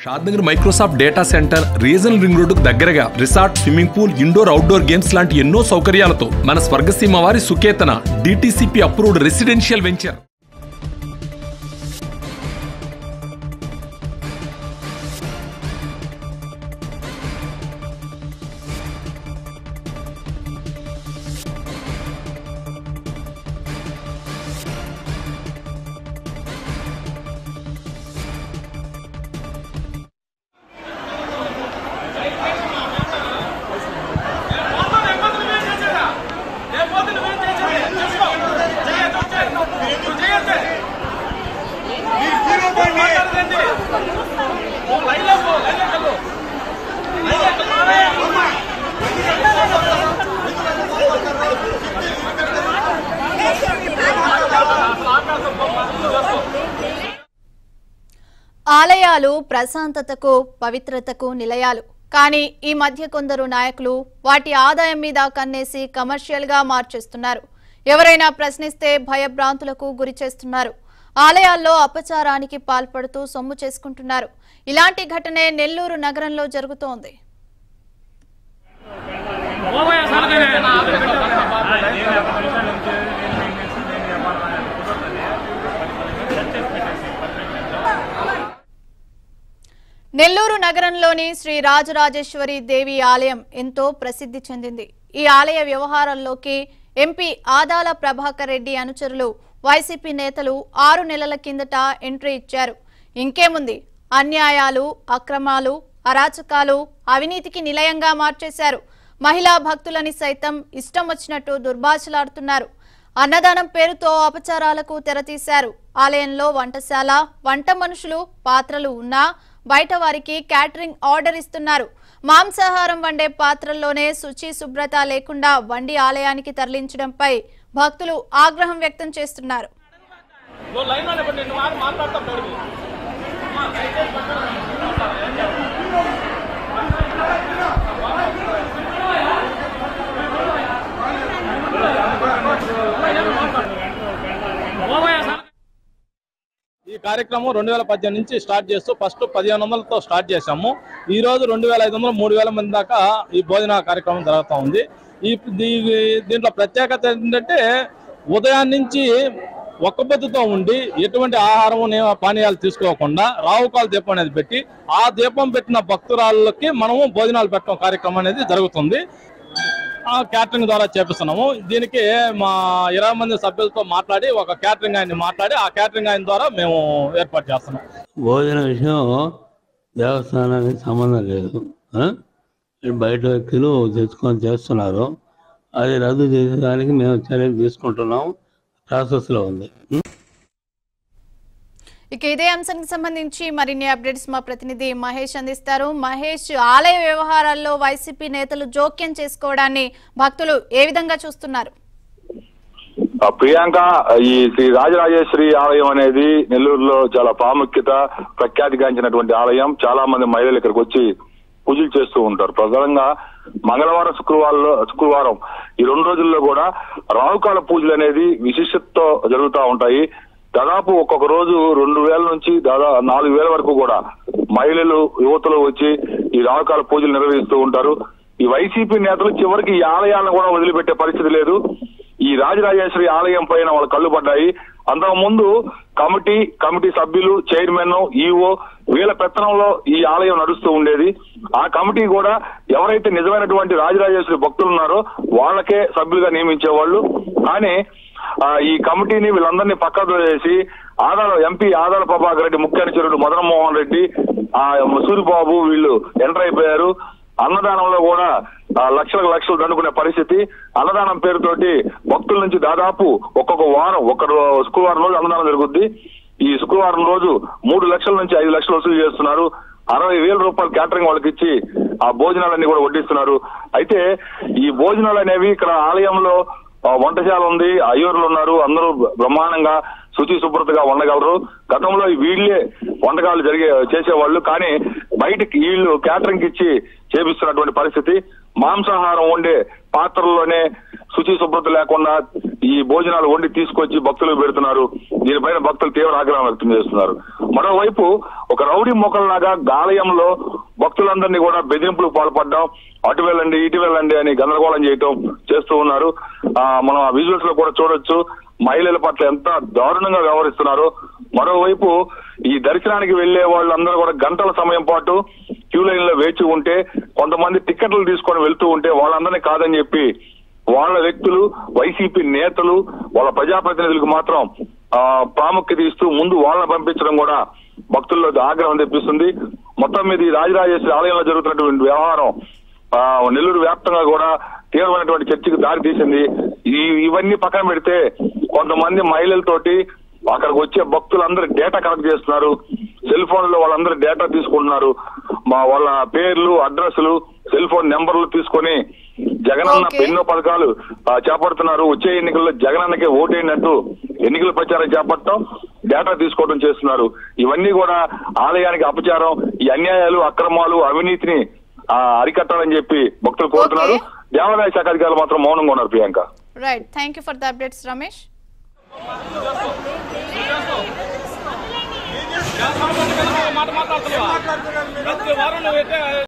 Shadnagar Microsoft data centre regional ring రోడ్డుకు దగ్గరగా resort swimming pool indoor outdoor games లాంటి ఎన్నో సౌకర్యాలతో మన స్వర్గసీమ వారి Suketana DTCP approved residential venture ఆలయాలు ప్రశాంతతకు పవిత్రతకు నిలయాలు కానీ ఈ మధ్య కొందరు నాయకులు వాటి ఆదాయం మీద కన్నేసి కమర్షియల్ గా మార్చేస్తున్నారు ఎవరైనా ప్రశ్నిస్తే భయభ్రాంతులకు గురి చేస్తున్నారు ఆలయాల్లో అపచారానికి పాల్పడుతూ సొమ్ము చేసుకుంటున్నారు ఇలాంటి ఘటనే నెల్లూరు నగరంలో జరుగుతోంది నెల్లూరు నగరంలోని శ్రీ రాజరాజేశ్వరి దేవి ఆలయం ఎంతో ప్రసిద్ధి చెందింది ఈ ఆలయ వ్యవహారాల్లోకి ఎంపీ ఆదాల ప్రభాకర్ రెడ్డి అనుచరులు వైసీపీ నేతలు ఆరు నెలల కిందట ఎంట్రీ ఇచ్చారు ఇంకేముంది అన్యాయాలు అక్రమాలు అరాచకాలు అవినీతికి నిలయంగా మార్చేశారు మహిళా భక్తులని సైతం ఇష్టం వచ్చినట్టు దుర్భాషలాడుతున్నారు అన్నదానం పేరుతో అపచారాలకు తెరతీశారు ఆలయంలో వంటశాల వంట మనుషులు పాత్రలు ఉన్నా బయట వారికి క్యాటరింగ్ ఆర్డర్ ఇస్తున్నారు మాంసాహారం వండే పాత్రల్లోనే శుచి శుభ్రత లేకుండా వండి ఆలయానికి తరలించడంపై భక్తులు ఆగ్రహం వ్యక్తం చేస్తున్నారు ఈ కార్యక్రమం రెండు వేల పద్దెనిమిది నుంచి స్టార్ట్ చేస్తూ ఫస్ట్ పదిహేను వందలతో స్టార్ట్ చేశాము ఈ రోజు రెండు వేల ఐదు వందలు మూడు వేల మంది దాకా ఈ భోజన కార్యక్రమం జరుగుతూ ఉంది ఈ దీ- దీంట్లో ప్రత్యేకత ఏంటంటే ఉదయం నుంచి ఒక్కబొద్దుతో ఉండి ఎటువంటి ఆహారం నే- పానీయాలు తీసుకోకుండా రావుకాల దీపం అనేది పెట్టి ఆ దీపం పెట్టిన భక్తురాళ్ళకి మనము భోజనాలు పెట్టడం కార్యక్రమం అనేది జరుగుతుంది ఆ క్యాటరింగ్ ద్వారా చేపిస్తున్నాము దీనికి మా ఇరవై మంది సభ్యులతో మాట్లాడి ఒక క్యాటరింగ్ ఆయన మాట్లాడి ఆ క్యాటరింగ్ ఆయన ద్వారా మేము ఏర్పాటు చేస్తున్నాం భోజన విషయం దేవస్థానానికి సంబంధం లేదు ఆ? బయట వ్యక్తులు తెచ్చుకొని చేస్తున్నారు అది రద్దు చేసేదానికి మేము చర్యలు తీసుకుంటున్నాం ప్రాసెస్లో ఉంది ఉం? ఇక ఇదే అంశానికి సంబంధించి మరిన్ని అప్డేట్స్ మా ప్రతినిధి మహేష్ అందిస్తారు మహేష్ ఆలయ వ్యవహారాల్లో వైసీపీ నేతలు జోక్యం చేసుకోవడాన్ని భక్తులు ఏ విధంగా చూస్తున్నారు ఆ ప్రియాంక ఈ శ్రీ రాజరాజేశ్వరి ఆలయం అనేది నెల్లూరులో చాలా ప్రాముఖ్యత ప్రఖ్యాతిగాంచినటువంటి ఆలయం చాలా మంది మహిళలు ఇక్కడికి వచ్చి పూజలు చేస్తూ ఉంటారు ప్రధానంగా మంగళవారం శుక్రవారంలో శుక్రవారం ఈ రెండు రోజుల్లో కూడా రాహుకాల పూజలు అనేది విశిష్టతతో జరుగుతూ ఉంటాయి దాదాపు ఒక్కొక్క రోజు రెండు వేల నుంచి దాదాపు నాలుగు వేల వరకు కూడా మహిళలు యువతలు వచ్చి ఈ రాహుకాల పూజలు నిర్వహిస్తూ ఉంటారు ఈ వైసీపీ నేతలు చివరికి ఈ ఆలయాలను కూడా వదిలిపెట్టే పరిస్థితి లేదు ఈ రాజరాజేశ్వరి ఆలయం పైన వాళ్ళ కళ్ళు పడ్డాయి అంతకు ముందు కమిటీ కమిటీ సభ్యులు చైర్మన్ ఈఓ వీళ్ళ పెత్తనంలో ఈ ఆలయం నడుస్తూ ఉండేది ఆ కమిటీ కూడా ఎవరైతే నిజమైనటువంటి రాజరాజేశ్వరి భక్తులు ఉన్నారో వాళ్ళకే సభ్యులుగా నియమించేవాళ్ళు కానీ ఆ, ఈ కమిటీని వీళ్ళందరినీ పక్కకు వేసి ఆదాల ఎంపీ ఆదాల ప్రభాకర్ రెడ్డి ముఖ్య అనుచరుడు మదన్ మోహన్ రెడ్డి ఆ సూరిబాబు వీళ్ళు ఎంటర్ అయిపోయారు అన్నదానంలో కూడా ఆ, లక్షలకు లక్షలు దండుకునే పరిస్థితి అన్నదానం పేరుతోటి భక్తుల నుంచి దాదాపు ఒక్కొక్క వారం ఒక్క రో- శుక్రవారం రోజు అన్నదానం జరుగుద్ది ఈ శుక్రవారం రోజు మూడు లక్షల నుంచి ఐదు లక్షలు వసూలు చేస్తున్నారు అరవై వేల రూపాయలు క్యాటరింగ్ వాళ్ళకి ఇచ్చి ఆ భోజనాలన్నీ కూడా వడ్డిస్తున్నారు అయితే ఈ భోజనాలు అనేవి ఇక్కడ ఆలయంలో ఆ, వంటశాల ఉంది అయ్యూరులు ఉన్నారు అందరూ బ్రహ్మాండంగా శుచి శుభ్రతగా వండగలరు గతంలో ఈ వీళ్ళే వంటకాలు జరిగే చేసేవాళ్ళు కానీ బయటికి వీళ్ళు క్యాటరింగ్ ఇచ్చి చేపిస్తున్నటువంటి పరిస్థితి మాంసాహారం వండే పాత్రల్లోనే శుచి శుభ్రత లేకుండా ఈ భోజనాలు వండి తీసుకొచ్చి భక్తులకు పెడుతున్నారు దీనిపైన భక్తులు తీవ్ర ఆగ్రహం వ్యక్తం చేస్తున్నారు మరోవైపు ఒక రౌడీ మొక్కల్లాగా ఆలయంలో భక్తులందరినీ కూడా బెదిరింపులకు పాల్పడడం అటు వెళ్ళండి ఇటు వెళ్ళండి అని గందరగోళం చేయటం చేస్తూ ఉన్నారు ఆ మనం ఆ విజువల్స్ లో కూడా చూడొచ్చు మహిళల పట్ల ఎంత దారుణంగా వ్యవహరిస్తున్నారు మరోవైపు ఈ దర్శనానికి వెళ్లే వాళ్ళందరూ కూడా గంటల సమయం పాటు క్యూ లైన్ లో వేచి ఉంటే కొంతమంది టికెట్లు తీసుకొని వెళ్తూ ఉంటే వాళ్ళందరినీ కాదని చెప్పి వాళ్ళ వ్యక్తులు వైసీపీ నేతలు వాళ్ళ ప్రజాప్రతినిధులకు మాత్రం ఆ ప్రాముఖ్యత ఇస్తూ ముందు వాళ్ళని పంపించడం కూడా భక్తుల్లో ఆగ్రహం తెప్పిస్తుంది మొత్తం మీద ఈ రాజరాజేశ్వరి ఆలయంలో జరుగుతున్నటువంటి వ్యవహారం ఆ నెల్లూరు వ్యాప్తంగా కూడా తీవ్రమైనటువంటి చర్చకు దారి తీసింది ఈ ఇవన్నీ పక్కన పెడితే కొంతమంది మహిళలతోటి అక్కడికి వచ్చే భక్తులందరూ డేటా కలెక్ట్ చేస్తున్నారు సెల్ ఫోన్ లో వాళ్ళందరూ డేటా తీసుకుంటున్నారు మా వాళ్ళ పేర్లు అడ్రస్లు సెల్ ఫోన్ నెంబర్లు తీసుకొని జగనన్న Okay. ఎన్నో పథకాలు ఆ, చేపడుతున్నారు వచ్చే ఎన్నికల్లో జగనన్నకే ఓటైనట్టు ఎన్నికల ప్రచారం చేపట్టడం డేటా తీసుకోవడం చేస్తున్నారు ఇవన్నీ కూడా ఆలయానికి అపచారం ఈ అన్యాయాలు అక్రమాలు అవినీతిని ఆ, అరికట్టాలని చెప్పి భక్తులు కోరుతున్నారు Okay. దేవాదాయ శాఖ అధికారులు మాత్రం మౌనంగా ఉన్నారు Priyanka right thank you for the updates Ramesh మాట మాట్లాడుతున్నావా ప్రతి వారం నువ్వైతే